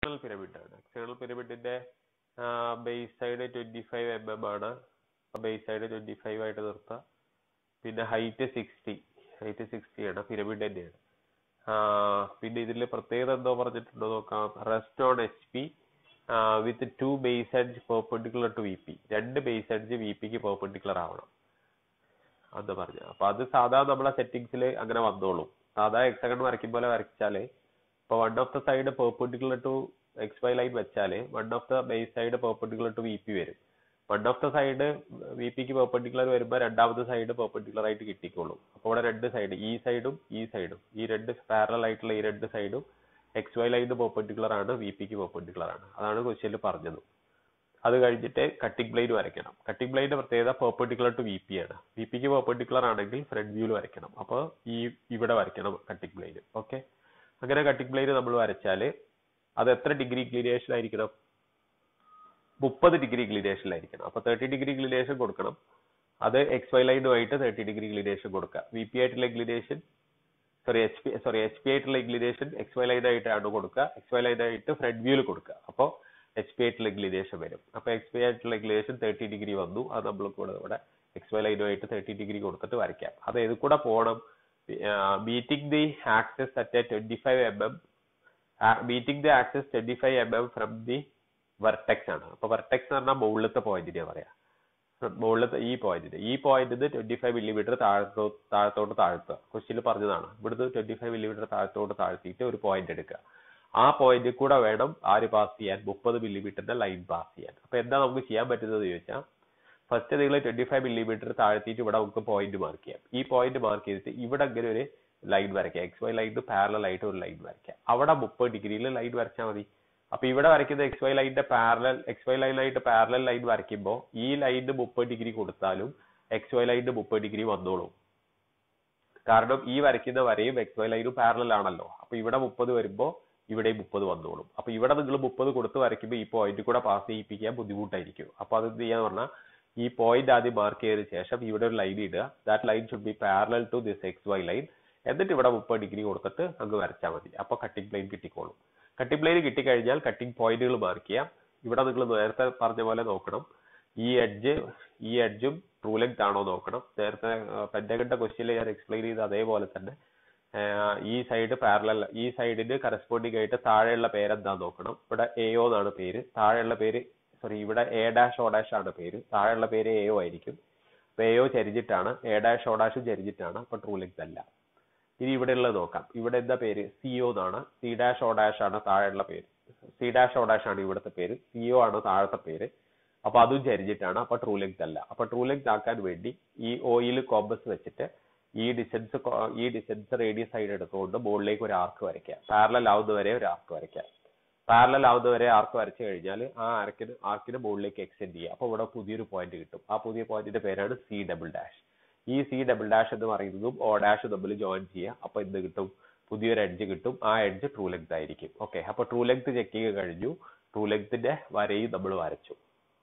external pyramid ആണ് external പിരമിഡിന്റെ base side twenty five M M ആണ് ബേസ് സൈഡ് ട്വന്റി ഫൈവ് ആയിട്ട് നിർത്താം പിന്നെ ഹൈറ്റ് സിക്സ്റ്റി ഹൈറ്റ് സിക്സ്റ്റി ആണ് പിരമിഡ് തന്നെയാണ് പിന്നെ ഇതിൽ പ്രത്യേകത എന്തോ പറഞ്ഞിട്ടുണ്ടോ നോക്കാം rest on H P with two base edge perpendicular to V P രണ്ട് ബേസ് എഡ്ജ് വി പിക്ക് പെർപെൻഡിക്കുലർ ആവണം എന്ന് പറഞ്ഞു അപ്പൊ അത് സാധാ നമ്മളെ സെറ്റിംഗ്സിൽ അങ്ങനെ വന്നോളും സാധാ എക്സകൺ വരയ്ക്കും പോലെ വരച്ചാല് ഇപ്പൊ one of the side perpendicular to X Y line വെച്ചാല് one of the base side perpendicular to V P വരും one of the side V പിക്ക് പെർപെൻഡിക്കുലർ വരുമ്പോൾ രണ്ടാമത്തെ സൈഡ് പെർപെൻഡിക്കുലർ ആയിട്ട് കിട്ടിക്കോളും അപ്പോൾ ഇവിടെ രണ്ട് സൈഡ് ഈ സൈഡും ഈ സൈഡും ഈ രണ്ട് പാരലൽ ആയിട്ടുള്ള ഈ രണ്ട് സൈഡും എക്സ് വൈ ലൈന് പെർപെൻഡിക്കുലർ ആണ് വി പിക്ക് പെർപെൻഡിക്കുലർ ആണ് അതാണ് ക്വസ്റ്റ്യനിൽ പറഞ്ഞത് അത് കഴിഞ്ഞിട്ട് കട്ടിംഗ് ബ്ലേഡ് വരയ്ക്കണം കട്ടിംഗ് ബ്ലേഡിന്റെ പ്രത്യേകത പെർപെൻഡിക്കുലർ ടു വി പി ആണ് വി പിക്ക് പെർപെൻഡിക്കുലർ ആണെങ്കിൽ ഫ്രണ്ട് വ്യൂവിൽ വരയ്ക്കണം അപ്പോൾ ഈ ഇവിടെ വരയ്ക്കണം കട്ടിംഗ് ബ്ലേഡ് ഓക്കെ അങ്ങനെ കട്ടിംഗ് ബ്ലേഡ് നമ്മൾ വരച്ചാല് അത് എത്ര ഡിഗ്രി ഇൻക്ലിനേഷൻ ആയിരിക്കണം മുപ്പത് ഡിഗ്രി ഇൻക്ലിനേഷനിലായിരിക്കണം അപ്പൊ തേർട്ടി ഡിഗ്രി ഇൻക്ലിനേഷൻ കൊടുക്കണം അത് എക്സ് വൈ ലൈനുമായിട്ട് തേർട്ടി ഡിഗ്രി ഇൻക്ലിനേഷൻ കൊടുക്കുക വി പി ആയിട്ടുള്ള inclination sorry H P sorry H P ആയിട്ടുള്ള ഇൻക്ലിനേഷൻ എക്സ് വൈ ലൈനായിട്ടാണ് കൊടുക്കുക എക്സ് വൈ ലൈനായിട്ട് ഫ്രണ്ട് വ്യൂവിൽ കൊടുക്കുക അപ്പോൾ എച്ച് പി ആയിട്ടുള്ള ഇൻക്ലിനേഷൻ വരും അപ്പൊ എക്സ് പി ആയിട്ടുള്ള ഇൻക്ലിനേഷൻ തേർട്ടി ഡിഗ്രി വന്നു അത് നമ്മൾ കൂടെ ഇവിടെ എക്സ് വൈ ലൈനുമായിട്ട് തേർട്ടി ഡിഗ്രി കൊടുത്തിട്ട് വരയ്ക്കാം അത് ഏത് കൂടെ പോകണം meeting the axis at twenty five M M meeting the axis twenty five M M from the vertex ആണ് അപ്പൊ വെർട്ടെക്സ് എന്ന് പറഞ്ഞാൽ മുകളിലത്തെ പോയിന്റിനെ പറയാ മുകളിലത്തെ ഈ പോയിന്റിന് ഈ പോയിന്റിന് ട്വന്റി ഫൈവ് മില്ലിമീറ്റർ താഴത്തോ താഴത്തോട്ട് താഴ്ത്തുക ക്വസ്റ്റ്യനിൽ പറഞ്ഞതാണ് ഇവിടുന്ന് ട്വന്റി ഫൈവ് മില്ലിമീറ്റർ താഴത്തോട്ട് താഴ്ത്തിയിട്ട് ഒരു പോയിന്റ് എടുക്കുക ആ പോയിന്റിൽ കൂടെ വേണം ആര് പാസ് ചെയ്യാൻ മുപ്പത് മില്ലിമീറ്ററിന്റെ ലൈൻ പാസ് ചെയ്യാൻ അപ്പൊ എന്താ നമുക്ക് ചെയ്യാൻ പറ്റുന്നത് ചോദിച്ചാൽ ഫസ്റ്റ് നിങ്ങൾ ട്വന്റി ഫൈവ് മില്ലിമീറ്റർ താഴ്ത്തിയിട്ട് ഇവിടെ നമുക്ക് പോയിന്റ് മാർക്ക് ചെയ്യാം ഈ പോയിന്റ് മാർക്ക് ചെയ്തിട്ട് ഇവിടെ അങ്ങനെ ഒരു ലൈൻ വരയ്ക്കാം എക്സ് വൈ ലൈനിന് പാരലൽ ആയിട്ട് ഒരു ലൈൻ വരയ്ക്കാം അവിടെ മുപ്പത് ഡിഗ്രിയിൽ ലൈൻ വരച്ചാൽ മതി അപ്പൊ ഇവിടെ വരയ്ക്കുന്ന എക്സ് വൈ ലൈനിന്റെ പാരലൽ എക്സ് വൈ ലൈനായിട്ട് പാരലൽ ലൈൻ വരയ്ക്കുമ്പോൾ ഈ ലൈനിന് മുപ്പത് ഡിഗ്രി കൊടുത്താലും എക്സ് വൈ ലൈനിന് മുപ്പത് ഡിഗ്രി വന്നോളും കാരണം ഈ വരയ്ക്കുന്ന വരയും എക്സ് വൈ ലൈനും പാരലൽ ആണല്ലോ അപ്പൊ ഇവിടെ മുപ്പത് വരുമ്പോൾ ഇവിടെ മുപ്പത് വന്നോളും അപ്പൊ ഇവിടെ നിങ്ങൾ മുപ്പത് കൊടുത്ത് വരയ്ക്കുമ്പോൾ ഈ പോയിന്റ് കൂടെ പാസ് ചെയ്യിപ്പിക്കാൻ ബുദ്ധിമുട്ടായിരിക്കും അപ്പൊ അത് എന്ത് ചെയ്യാന്ന് പറഞ്ഞാൽ ഈ പോയിന്റ് ആദ്യം മാർക്ക് ചെയ്തതിനു ശേഷം ഇവിടെ ഒരു ലൈൻ ഇടുക that line should be parallel to this X Y line എന്നിട്ട് ഇവിടെ മുപ്പത് ഡിഗ്രി കൊടുത്തിട്ട് അങ്ങ് വരച്ചാൽ മതി അപ്പൊ കട്ടിംഗ് പ്ലെയിൻ കിട്ടിക്കോളും കട്ടിംഗ് പ്ലെയിൻ കിട്ടിക്കഴിഞ്ഞാൽ കട്ടിംഗ് പോയിന്റുകൾ മാർക്ക് ചെയ്യാം ഇവിടെ നിങ്ങൾ നേരത്തെ പറഞ്ഞ പോലെ നോക്കണം ഈ എഡ്ജ് ഈ എഡ്ജും ട്രൂ ലെങ്ത് ആണോ നോക്കണം നേരത്തെ പെൻഡഗന്റെ ക്വസ്റ്റ്യനിൽ ഞാൻ എക്സ്പ്ലെയിൻ ചെയ്ത അതേപോലെ തന്നെ ഈ സൈഡ് പാരലൽ ഈ സൈഡിന് കറസ്പോണ്ടിങ് ആയിട്ട് താഴെയുള്ള പേരെന്താ നോക്കണം ഇവിടെ എഒ എന്നാണ് പേര് താഴെയുള്ള പേര് സോറി ഇവിടെ എ ഡാഷ് ഒ ഡാഷ് ആണ് പേര് താഴെയുള്ള പേര് എഒ ആയിരിക്കും അപ്പൊ എഒ ചരിഞ്ഞിട്ടാണ് എ ഡാഷ് ഒ ഡാഷും ചരിഞ്ഞിട്ടാണ് അപ്പൊ ട്രൂ ലെങ്ത് അല്ല ഇനി ഇവിടെ ഉള്ളത് നോക്കാം ഇവിടെ എന്താ പേര് സിഒ എന്നാണ് സി ഡാഷ് ഒ ഡാഷ് ആണ് താഴെയുള്ള പേര് സി ഡാഷ് ഒ ഡാഷ് ആണ് ഇവിടുത്തെ പേര് സിഒ ആണ് താഴത്തെ പേര് അപ്പൊ അതും ചരിഞ്ഞിട്ടാണ് അപ്പൊ ട്രൂ ലെങ്ത് അല്ല അപ്പൊ ട്രൂ ലെങ്ത് ആക്കാൻ വേണ്ടി ഈ ഓയിൽ കോമ്പസ് വെച്ചിട്ട് ഈ ഡിസ്റ്റൻസ് ഈ ഡിസ്റ്റൻസ് റേഡിയസ് സൈഡ് എടുത്തുകൊണ്ട് മുകളിലേക്ക് ഒരു ആർക്ക് വരയ്ക്കുക പാരലൽ ആവുന്നവരെ ഒരു ആർക്ക് വരയ്ക്കുക പാരലൽ ആവുന്നവരെ ആർക്ക് വരച്ചു കഴിഞ്ഞാൽ ആ ആർക്കിന് ആർക്കിന് മുകളിലേക്ക് എക്സ്റ്റെൻഡ് ചെയ്യുക അപ്പൊ ഇവിടെ പുതിയൊരു പോയിന്റ് കിട്ടും ആ പുതിയ പോയിന്റിന്റെ പേരാണ് സി ഡബിൾ ഡാഷ് ഈ സി ഡബിൾ ഡാഷ് എന്ന് പറയുന്നതും ഓ ഡാഷ് തമ്മിൽ ജോയിൻ ചെയ്യുക അപ്പൊ എന്ത് കിട്ടും പുതിയൊരു എഡ്ജ് കിട്ടും ആ എഡ്ജ് ട്രൂ ലെങ്ത് ആയിരിക്കും ഓക്കെ അപ്പൊ ട്രൂ ലെങ്ത് ചെക്കിങ് കഴിഞ്ഞു ട്രൂ ലെങ്ത്തിന്റെ വരയും നമ്മൾ വരച്ചു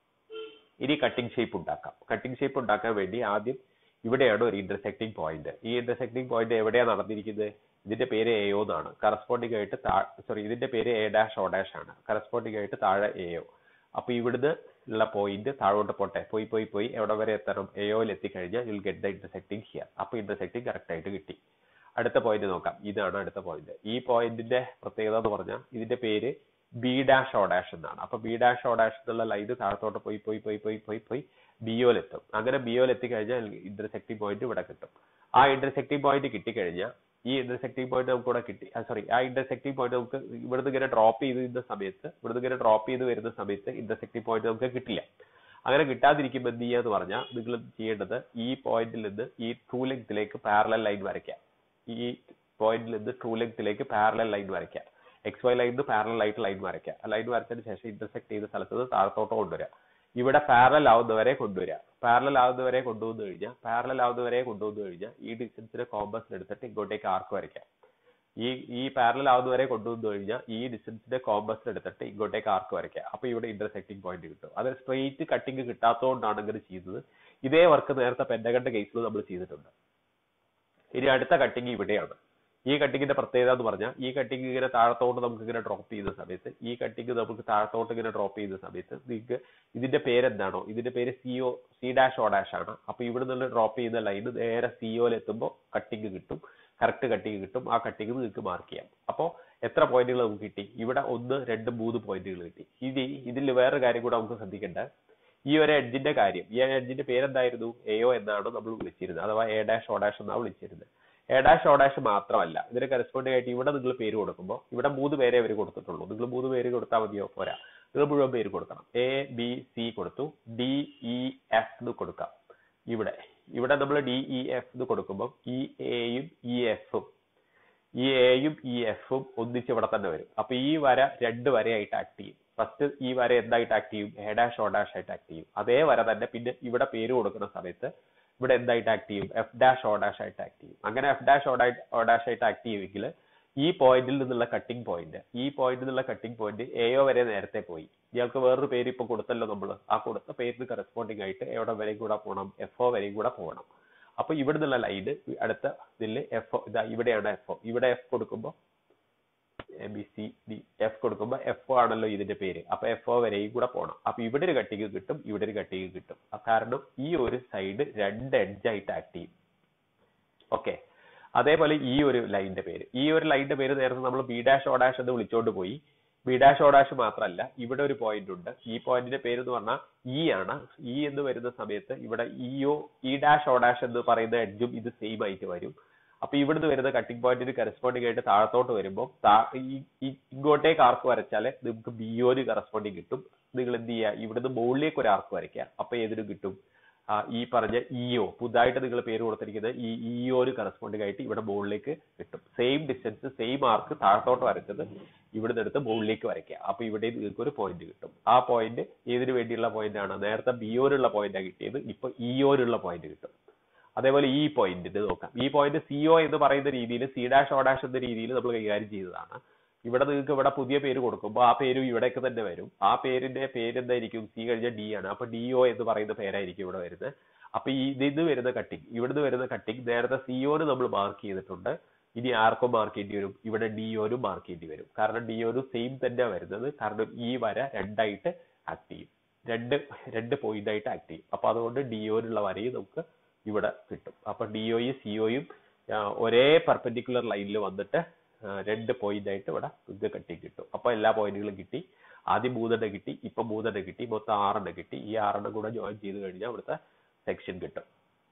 ഇനി കട്ടിംഗ് ഷേപ്പ് ഉണ്ടാക്കാം കട്ടിംഗ് ഷേപ്പ് ഉണ്ടാക്കാൻ വേണ്ടി ആദ്യം ഇവിടെയാണ് ഒരു ഇന്റർസെക്ടിങ് പോയിന്റ് ഈ ഇന്റർസെക്ടിങ് പോയിന്റ് എവിടെയാണ് നടന്നിരിക്കുന്നത് ഇതിന്റെ പേര് എഒ എന്നാണ് കറസ്പോണ്ടിങ് ആയിട്ട് സോറി ഇതിന്റെ പേര് എ ഡാഷ് ഒ ഡാഷ് ആണ് കറസ്പോണ്ടിങ് ആയിട്ട് താഴെ എഒ അപ്പൊ ഇവിടുന്ന് ഉള്ള പോയിന്റ് താഴോട്ട് പോട്ടെ പോയി പോയി പോയി എവിടെ വരെ എത്തണം എഒയിൽ എത്തിക്കഴിഞ്ഞാൽ you'll get the intersecting here അപ്പൊ ഇന്റർസെക്ടിങ് കറക്റ്റ് ആയിട്ട് കിട്ടി അടുത്ത പോയിന്റ് നോക്കാം ഇതാണ് അടുത്ത പോയിന്റ് ഈ പോയിന്റിന്റെ പ്രത്യേകത എന്ന് പറഞ്ഞാൽ ഇതിന്റെ പേര് ബി ഡാഷ് ഒ ഡാഷ് എന്നാണ് അപ്പൊ ബി ഡാഷ് ഒ ഡാഷ് എന്നുള്ള ലൈന് താഴത്തോട്ട് പോയി പോയി പോയി പോയി പോയി പോയി ബിയോയിൽ എത്തും അങ്ങനെ ബിയോയിൽ എത്തിക്കഴിഞ്ഞാൽ ഇന്റർസെക്ടിങ് പോയിന്റ് ഇവിടെ കിട്ടും ആ ഇന്റർസെക്ടിങ് പോയിന്റ് കിട്ടിക്കഴിഞ്ഞാൽ ഈ ഇന്റർസെക്ടിങ് പോയിന്റ് നമുക്ക് ഇവിടെ കിട്ടി സോറി ആ ഇന്റർസെക്ടിങ് പോയിന്റ് നമുക്ക് ഇവിടുന്ന് ഇങ്ങനെ ഡ്രോപ്പ് ചെയ്ത് വരുന്ന സമയത്ത് ഇവിടുന്ന് ഇങ്ങനെ ഡ്രോപ്പ് ചെയ്ത് വരുന്ന സമയത്ത് ഇന്റർസെക്ടിങ് പോയിന്റ് നമുക്ക് കിട്ടില്ല അങ്ങനെ കിട്ടാതിരിക്കുമ്പോൾ എന്ത് ചെയ്യാന്ന് പറഞ്ഞാൽ നിങ്ങൾ ചെയ്യേണ്ടത് ഈ പോയിന്റിൽ നിന്ന് ഈ ട്രൂ ലെങ്തിലേക്ക് പാരലൽ ലൈൻ വരയ്ക്കാം ഈ പോയിന്റിൽ നിന്ന് ട്രൂ ലെങ്തിലേക്ക് പാരലൽ ലൈൻ വരയ്ക്കാം എക്സ് വൈ ലൈനിന് പാരലൽ ആയിട്ട് ലൈൻ വരയ്ക്കാം ആ ലൈൻ വരച്ചതിന് ശേഷം ഇന്റർസെക്ട് ചെയ്ത സ്ഥലത്ത് നിന്ന് താഴത്തോട്ട് കൊണ്ടുവരിക ഇവിടെ പാരലൽ ആവുന്നവരെ കൊണ്ടുവരിക പാരലൽ ആവുന്നവരെ കൊണ്ടുവന്നു കഴിഞ്ഞാൽ പാരലൽ ആവുന്നവരെ കൊണ്ടുവന്നു കഴിഞ്ഞാൽ ഈ ഡിസ്റ്റൻസിനെ കോമ്പസിൽ എടുത്തിട്ട് ഇങ്ങോട്ടേക്ക് ആർക്ക് വരയ്ക്കാം ഈ ഈ പാരലൽ ആവുന്നവരെ കൊണ്ടുവന്നു കഴിഞ്ഞാൽ ഈ ഡിസ്റ്റൻസിന്റെ കോമ്പസിൽ എടുത്തിട്ട് ഇങ്ങോട്ടേക്ക് ആർക്ക് വരയ്ക്കാം അപ്പൊ ഇവിടെ ഇന്റർസെക്ടിങ് പോയിന്റ് കിട്ടും അത് സ്ട്രെയിറ്റ് കട്ടിങ് കിട്ടാത്തതുകൊണ്ടാണ് ഇങ്ങനെ ചെയ്തത് ഇതേ വർക്ക് നേരത്തെ പെൻഡകന്റെ കേസിൽ നമ്മൾ ചെയ്തിട്ടുണ്ട് ഇനി അടുത്ത കട്ടിങ് ഇവിടെയാണ് ഈ കട്ടിങ്ങിന്റെ പ്രത്യേകത എന്ന് പറഞ്ഞാൽ ഈ കട്ടിങ് ഇങ്ങനെ താഴത്തോട്ട് നമുക്ക് ഇങ്ങനെ ഡ്രോപ്പ് ചെയ്യുന്ന സമയത്ത് ഈ കട്ടിങ് നമുക്ക് താഴത്തോട്ട് ഇങ്ങനെ ഡ്രോപ്പ് ചെയ്യുന്ന സമയത്ത് നിങ്ങൾക്ക് ഇതിന്റെ പേരെന്താണോ ഇതിന്റെ പേര് C O C dash O dash ആണ് അപ്പൊ ഇവിടെ നിന്ന് ഡ്രോപ്പ് ചെയ്യുന്ന ലൈൻ നേരെ സിഒയിൽ എത്തുമ്പോൾ കട്ടിങ് കിട്ടും കറക്റ്റ് കട്ടിങ് കിട്ടും ആ കട്ടിങ് നിങ്ങൾക്ക് മാർക്ക് ചെയ്യാം അപ്പോൾ എത്ര പോയിന്റുകൾ നമുക്ക് കിട്ടി ഇവിടെ ഒന്ന് രണ്ട് മൂന്ന് പോയിന്റുകൾ കിട്ടി ഇനി ഇതിൽ വേറെ കാര്യം കൂടെ നമുക്ക് ശ്രദ്ധിക്കേണ്ട ഈ ഒരു എഡ്ജിന്റെ കാര്യം ഈ എഡ്ജിന്റെ പേരെന്തായിരുന്നു എയോ എന്നാണ് നമ്മൾ വിളിച്ചിരുന്നത് അഥവാ എ ഡാഷ് ഒ ഡാഷ് എന്നാണ് വിളിച്ചിരുന്നത് എ ഡാഷ് ഒ ഡാഷ് മാത്രമല്ല ഇതിന് കറസ്പോണ്ടിങ് ആയിട്ട് ഇവിടെ നിങ്ങൾ പേര് കൊടുക്കുമ്പോൾ ഇവിടെ മൂന്ന് പേരെ അവർ കൊടുത്തിട്ടുള്ളൂ നിങ്ങൾ മൂന്ന് പേര് കൊടുത്താൽ മതിയോ പോരാ നിങ്ങൾ മുഴുവൻ പേര് കൊടുക്കണം എ ബി സി കൊടുത്തു ഡി ഇ എഫ് എന്ന് കൊടുക്കാം ഇവിടെ ഇവിടെ നമ്മൾ ഡി ഇ എഫ് എന്ന് കൊടുക്കുമ്പോൾ ഇ എയും ഇ എഫും ഈ എയും ഈ എഫും ഒന്നിച്ച് ഇവിടെ തന്നെ വരും അപ്പൊ ഈ വര രണ്ട് വരയായിട്ട് ആക്ട് ചെയ്യും ഫസ്റ്റ് ഈ വര എന്തായിട്ട് ആക്ട് ചെയ്യും എ ഡാഷ് ഒ ഡാഷ് ആയിട്ട് ആക്ട് ചെയ്യും അതേ വര തന്നെ പിന്നെ ഇവിടെ പേര് കൊടുക്കുന്ന സമയത്ത് ഇവിടെ എന്തായിട്ട് ആക്ട് ചെയ്യും എഫ് ഡാഷ് ഒ ഡാഷ് ആയിട്ട് ആക്ട് ചെയ്യും അങ്ങനെ എഫ് ഡാഷ് ഒ ഡാഷ് ആയിട്ട് ആക്ട് ചെയ്യുമെങ്കിൽ ഈ പോയിന്റിൽ നിന്നുള്ള കട്ടിംഗ് പോയിന്റ് ഈ പോയിന്റിൽ നിന്നുള്ള കട്ടിംഗ് പോയിന്റ് എയോ വരെ നേരത്തെ പോയി ഇയാൾക്ക് വേറൊരു പേര് ഇപ്പൊ കൊടുത്തല്ലോ നമ്മൾ ആ കൊടുത്ത പേരിന് കറസ്പോണ്ടിങ് ആയിട്ട് എവിടെ വരെയും കൂടെ പോകണം എഫ് ഒ വരെയും കൂടെ പോകണം അപ്പൊ ഇവിടെ നിന്നുള്ള ലൈന് അടുത്ത ഇതിൽ എഫ് ഇതാ ഇവിടെയാണ് എഫ് ഇവിടെ എഫ് കൊടുക്കുമ്പോൾ A B C D F കൊടുക്കുമ്പോൾ എഫ് ആണല്ലോ ഇതിന്റെ പേര് അപ്പൊ എഫ് ഒ വരെയും കൂടെ പോകണം അപ്പൊ ഇവിടെ ഒരു കട്ടിങ് കിട്ടും ഇവിടെ ഒരു കട്ടിങ് കിട്ടും ആ കാരണം ഈ ഒരു സൈഡ് രണ്ട് എഡ്ജ് ആയിട്ട് ആക്ട് ചെയ്യും ഓക്കെ അതേപോലെ ഈ ഒരു ലൈനിന്റെ പേര് ഈ ഒരു ലൈനിന്റെ പേര് നേരത്തെ നമ്മൾ ബി ഡാഷ് ഓ ഡാഷ് എന്ന് വിളിച്ചോണ്ട് പോയി ബി ഡാഷ് ഓ ഡാഷ് മാത്രമല്ല ഇവിടെ ഒരു പോയിന്റ് ഉണ്ട് ഈ പോയിന്റിന്റെ പേര് എന്ന് പറഞ്ഞാൽ ഇ ആണ് ഇ എന്ന് വരുന്ന സമയത്ത് ഇവിടെ E O E dash O dash എന്ന് പറയുന്ന എഡ്ജും ഇത് സെയിം ആയിട്ട് വരും അപ്പൊ ഇവിടുന്ന് വരുന്ന കട്ടിംഗ് പോയിന്റിന് കറസ്പോണ്ടിങ് ആയിട്ട് താഴത്തോട്ട് വരുമ്പോൾ ഇങ്ങോട്ടേക്ക് ആർക്ക് വരച്ചാൽ നമുക്ക് ബിഒന് കറസ്പോണ്ടിങ് കിട്ടും നിങ്ങൾ എന്ത് ചെയ്യുക ഇവിടുന്ന് മുകളിലേക്ക് ഒരു ആർക്ക് വരയ്ക്കുക അപ്പൊ ഏതിനും കിട്ടും ആ, ഈ പറഞ്ഞ ഇഒ പുതുതായിട്ട് നിങ്ങൾ പേര് കൊടുത്തിരിക്കുന്നത് ഈ ഇഒന് കറസ്പോണ്ടിങ് ആയിട്ട് ഇവിടെ മുകളിലേക്ക് കിട്ടും സെയിം ഡിസ്റ്റൻസ് സെയിം ആർക്ക് താഴത്തോട്ട് വരച്ചത് ഇവിടുന്ന് എടുത്ത് മുകളിലേക്ക് വരയ്ക്കുക അപ്പൊ ഇവിടെ നിങ്ങൾക്ക് ഒരു പോയിന്റ് കിട്ടും ആ പോയിന്റ് ഏതിനു വേണ്ടിയുള്ള പോയിന്റ് ആണ് നേരത്തെ ബിഒനുള്ള പോയിന്റാണ് കിട്ടിയത് ഇപ്പൊ ഇഒനുള്ള പോയിന്റ് കിട്ടും അതേപോലെ ഈ പോയിന്റിന് നോക്കാം ഈ പോയിന്റ് സിഒ എന്ന് പറയുന്ന രീതിയിൽ സി ഡാഷ് ഓ ഡാഷ് എന്ന രീതിയിൽ നമ്മൾ കൈകാര്യം ചെയ്തതാണ് ഇവിടെ നിങ്ങൾക്ക് ഇവിടെ പുതിയ പേര് കൊടുക്കുമ്പോൾ ആ പേരും ഇവിടേക്ക് തന്നെ വരും ആ പേരിന്റെ പേര് എന്തായിരിക്കും സി കഴിഞ്ഞ ഡി ആണ് അപ്പൊ ഡി ഒ എന്ന് പറയുന്ന പേരായിരിക്കും ഇവിടെ വരുന്നത് അപ്പൊ ഈ ഇതിന്ന് വരുന്ന കട്ടിങ് ഇവിടുന്ന് വരുന്ന കട്ടിങ് നേരത്തെ സിഒന് നമ്മൾ മാർക്ക് ചെയ്തിട്ടുണ്ട് ഇനി ആർക്കും മാർക്ക് ചെയ്യേണ്ടി വരും ഇവിടെ ഡിഒനും മാർക്ക് ചെയ്യേണ്ടി വരും കാരണം ഡിഒനും സെയിം തന്നെ വരുന്നത് കാരണം ഈ വര രണ്ടായിട്ട് ആക്ട് ചെയ്യും രണ്ട് രണ്ട് പോയിന്റ് ആയിട്ട് ആക്ട് ചെയ്യും അപ്പൊ അതുകൊണ്ട് ഡിഒനുള്ള വരയും നമുക്ക് ഇവിടെ കിട്ടും അപ്പൊ ഡിഒയും സിഒയും ഒരേ പെർപെൻഡിക്കുലർ ലൈനിൽ വന്നിട്ട് ആ, രണ്ട് പോയിന്റ് ആയിട്ട് ഇവിടെ ഇത് കട്ടി കിട്ടും അപ്പൊ എല്ലാ പോയിന്റുകളും കിട്ടി ആദ്യം മൂന്നെണ്ണം കിട്ടി ഇപ്പൊ മൂന്നെണ്ണം കിട്ടി മൊത്തം ആറെണ്ണം കിട്ടി ഈ ആറെണ്ണം കൂടെ ജോയിൻ ചെയ്ത് കഴിഞ്ഞാൽ ഇവിടുത്തെ സെക്ഷൻ കിട്ടും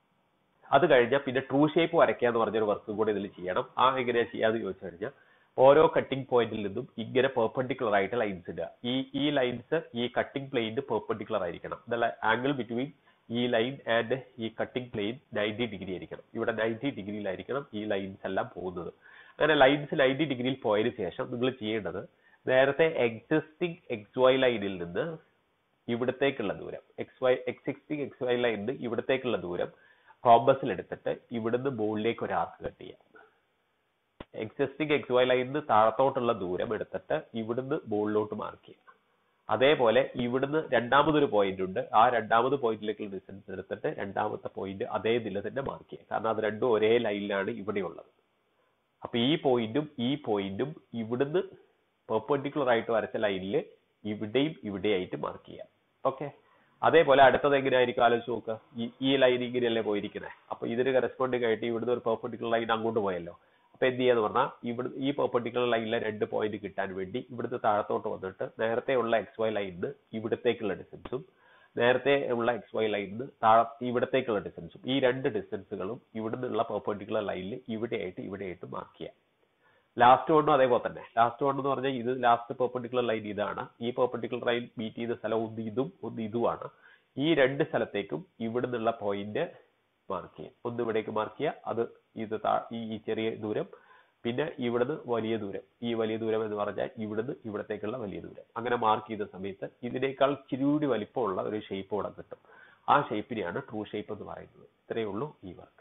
അത് കഴിഞ്ഞാൽ പിന്നെ ട്രൂ ഷേപ്പ് വരയ്ക്കുക എന്ന് പറഞ്ഞൊരു വർക്കും കൂടെ ഇതിൽ ചെയ്യണം ആ എങ്ങനെയാ ചെയ്യാന്ന് ചോദിച്ചു കഴിഞ്ഞാൽ ഓരോ കട്ടിംഗ് പോയിന്റിൽ നിന്നും ഇങ്ങനെ പെർപെൻഡിക്കുലർ ആയിട്ട് ലൈൻസ് ഇടുക ഈ ഈ ലൈൻസ് ഈ കട്ടിംഗ് പ്ലെയിന് പെർപെൻഡിക്കുലർ ആയിരിക്കണം ദ ആംഗിൾ ബിറ്റ്വീൻ ഈ ലൈൻ ആൻഡ് ഈ കട്ടിംഗ് പ്ലെയിൻ നയൻറ്റി ഡിഗ്രി ആയിരിക്കണം ഇവിടെ നയൻറ്റി ഡിഗ്രിയിലായിരിക്കണം ഈ ലൈൻസ് എല്ലാം പോകുന്നത് അങ്ങനെ ലൈൻസ് നയൻറ്റി ഡിഗ്രിയിൽ പോയതിനു ശേഷം നിങ്ങൾ ചെയ്യേണ്ടത് നേരത്തെ എക്സിസ്റ്റിംഗ് എക്സ് വൈ ലൈനിൽ നിന്ന് ഇവിടത്തേക്കുള്ള ദൂരം X Y existing X Y ലൈനിൽ ഇവിടത്തേക്കുള്ള ദൂരം കോമ്പസിൽ എടുത്തിട്ട് ഇവിടുന്ന് മുകളിലേക്ക് ഒരു ആർക്ക് കട്ട് ചെയ്യാം എക്സിസ്റ്റിംഗ് എക്സ് വൈ ലൈനിന് താഴത്തോട്ടുള്ള ദൂരം എടുത്തിട്ട് ഇവിടുന്ന് മുകളിലോട്ട് മാർക്ക് ചെയ്യാം അതേപോലെ ഇവിടുന്ന് രണ്ടാമതൊരു പോയിന്റ് ഉണ്ട് ആ രണ്ടാമത് പോയിന്റിലേക്കുള്ള ഡിസ്റ്റൻസ് എടുത്തിട്ട് രണ്ടാമത്തെ പോയിന്റ് അതേ ഇതിൽ തന്നെ മാർക്ക് ചെയ്യാം കാരണം അത് രണ്ടും ഒരേ ലൈനിലാണ് ഇവിടെ ഉള്ളത് അപ്പൊ ഈ പോയിന്റും ഈ പോയിന്റും ഇവിടുന്ന് പെർപെൻഡിക്കുലർ ആയിട്ട് വരച്ച ലൈനിൽ ഇവിടെയും ഇവിടെയായിട്ട് മാർക്ക് ചെയ്യാം ഓക്കെ അതേപോലെ അടുത്തത് എങ്ങനെയായിരിക്കും ആലോചിച്ച് നോക്കുക ഈ ഈ ലൈൻ ഇങ്ങനെയല്ലേ പോയിരിക്കുന്നത് അപ്പൊ ഇതിന് കറസ്പോണ്ടിങ് ആയിട്ട് ഇവിടുന്ന് ഒരു പെർപെൻഡിക്കുലർ ലൈൻ അങ്ങോട്ട് പോയല്ലോ അപ്പൊ എന്ത് ചെയ്യാന്ന് പറഞ്ഞാൽ ഇവിടെ ഈ പെർപെൻഡിക്കുലർ ലൈനിലെ രണ്ട് പോയിന്റ് കിട്ടാൻ വേണ്ടി ഇവിടുന്ന് താഴത്തോട്ട് വന്നിട്ട് നേരത്തെ ഉള്ള എക്സ് വൈ ലൈനിന് ഇവിടത്തേക്കുള്ള ഡിസ്റ്റൻസും നേരത്തെ ഉള്ള എക്സ് വൈ ലൈനിന് താഴെ ഇവിടത്തേക്കുള്ള ഡിസ്റ്റൻസും ഈ രണ്ട് ഡിസ്റ്റൻസുകളും ഇവിടുന്നുള്ള പെർപെൻഡിക്കുലർ ലൈനിൽ ഇവിടെയായിട്ട് ഇവിടെയായിട്ട് മാർക്ക് ചെയ്യാം ലാസ്റ്റ് വണ്ണും അതേപോലെ തന്നെ ലാസ്റ്റ് വൺ എന്ന് പറഞ്ഞാൽ ഇത് ലാസ്റ്റ് പെർപെൻഡിക്കുലർ ലൈൻ ഇതാണ് ഈ പെർപെൻഡിക്കുലർ ലൈൻ മീറ്റ് ചെയ്ത സ്ഥലം ഒന്ന് ഇതും ഒന്ന് ഇതുമാണ് ഈ രണ്ട് സ്ഥലത്തേക്കും ഇവിടുന്നുള്ള പോയിന്റ് മാർക്ക് ചെയ്യാം ഒന്ന് ഇവിടേക്ക് മാർക്ക് ചെയ്യുക അത് ഇത് താ- ഈ ഈ ചെറിയ ദൂരം പിന്നെ ഇവിടുന്ന് വലിയ ദൂരം ഈ വലിയ ദൂരം എന്ന് പറഞ്ഞാൽ ഇവിടുന്ന് ഇവിടത്തേക്കുള്ള വലിയ ദൂരം അങ്ങനെ മാർക്ക് ചെയ്ത സമയത്ത് ഇതിനേക്കാൾ ഇച്ചിരി കൂടി വലിപ്പമുള്ള ഒരു ഷേപ്പ് ഇവിടെ കിട്ടും ആ ഷേപ്പിനെയാണ് ട്രൂ ഷേപ്പ് എന്ന് പറയുന്നത് ഇത്രയേ ഉള്ളൂ ഈ വർക്ക്